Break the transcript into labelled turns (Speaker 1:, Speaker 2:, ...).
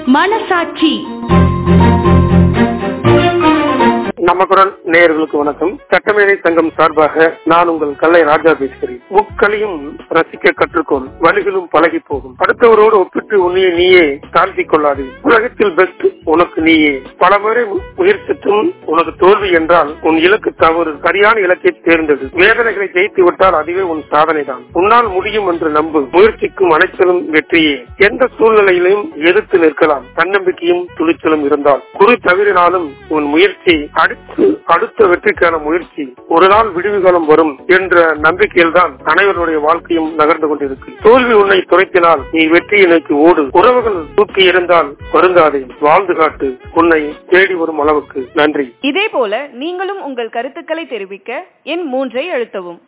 Speaker 1: மனசாட்சி
Speaker 2: நமக்குடன் நேயர்களுக்கு வணக்கம் சட்டமேதை சங்கம் சார்பாக நான் உங்கள் கல்லை ராஜா பேசுகிறேன் முக்களையும் ரசிக்க கற்றுக்கொள் வழிகளும் பழகி போகும் அடுத்தவரோடு ஒப்பிட்டு உன்னையே நீயே தாழ்த்திக் கொள்ளாது உலகத்தில் பெஸ்ட் உனக்கு நீயே பலமுறை முயற்சித்தும் உனக்கு தோல்வி என்றால் உன் இலக்கு தவறு சரியான இலக்கை தேர்ந்தெடு வேதனைகளை ஜெயித்து விட்டால் அதுவே உன் சாதனை தான் உன்னால் முடியும் என்று நம்பு முயற்சிக்கும் அனைத்திலும் வெற்றியே எந்த சூழ்நிலையிலும் எதிர்த்து நிற்கலாம் தன்னம்பிக்கையும் துணிச்சலும் இருந்தால் குறி தவறினாலும் உன் முயற்சி அடுத்து அடுத்த வெற்றிக்கான முயற்சி ஒரு நாள் விடுவி காலம் வரும் என்ற நம்பிக்கையில் தான் அனைவருடைய வாழ்க்கையும் நகர்ந்து கொண்டிருக்கு தோல்வி உன்னை துரைத்தினால் நீ வெற்றியை நோக்கி ஓடு உறவுகள் தூக்கி இருந்தால் வருந்தாதே வாழ்ந்து காட்டு உன்னை தேடி வரும் அளவுக்கு நன்றி
Speaker 3: இதே போல நீங்களும் உங்கள் கருத்துக்களை தெரிவிக்க எண் மூன்றை அழுத்தவும்